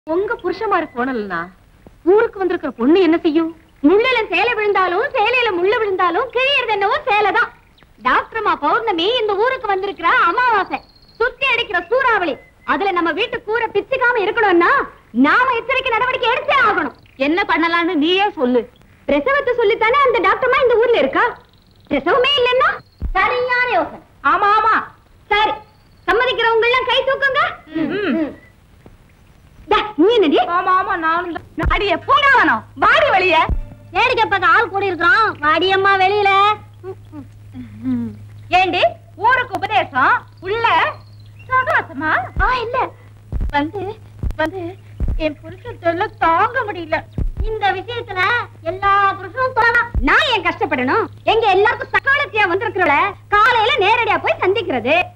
உங்க புருஷமாரு போனலனா ஊருக்கு வந்திருக்கிற பொண்ணு என்ன செய்யும் முள்ளில சேலை விழுந்தாலும் சேலையில முள்ளு விழுந்தாலும் கிழியறது என்னவோ சேலை தான் டாக்டர்மா பௌர்ணமி இந்த ஊருக்கு வந்திருக்கிற அமாவாசை சுத்தி அடிக்கிற சூறாவளி அதுல நம்ம வீட்டு கூரை பிச்சுக்காம இருக்கணும்னா நாம எச்சரிக்கை நடவடிக்கை எடுத்தே ஆகணும் என்ன பண்ணலாம்னு நீயே சொல்லு பிரசவத்தை சொல்லித்தானே அந்த டாக்டர்மா இந்த ஊர்ல இருக்கா பிரசவமே இல்லைன்னா சரியான யோசனை ஆமா ஆமா சரி சம்மதிக்கிறவங்க எல்லாம் கை தூக்குங்க டா, நீ என்னடி ஆமா ஆமா நானும் தான். அடியே போங்க வேணும் வாடி வழிய வேடிக்கை பார்க்க ஆள் கூட இருக்கிறோம் வாடியம்மா வெளியில ஏண்டி ஊருக்கு உபதேசம் உள்ள சகவாசமா ஆ இல்ல வந்து வந்து என் புருஷன் தொல்லை தாங்க முடியல இந்த விஷயத்துல எல்லா புருஷனும் சொல்லலாம் நான் ஏன் கஷ்டப்படணும் எங்க எல்லாருக்கும் சக்காலத்தியா வந்திருக்கிறவள காலையில நேரடியா போய் சந்திக்கிறது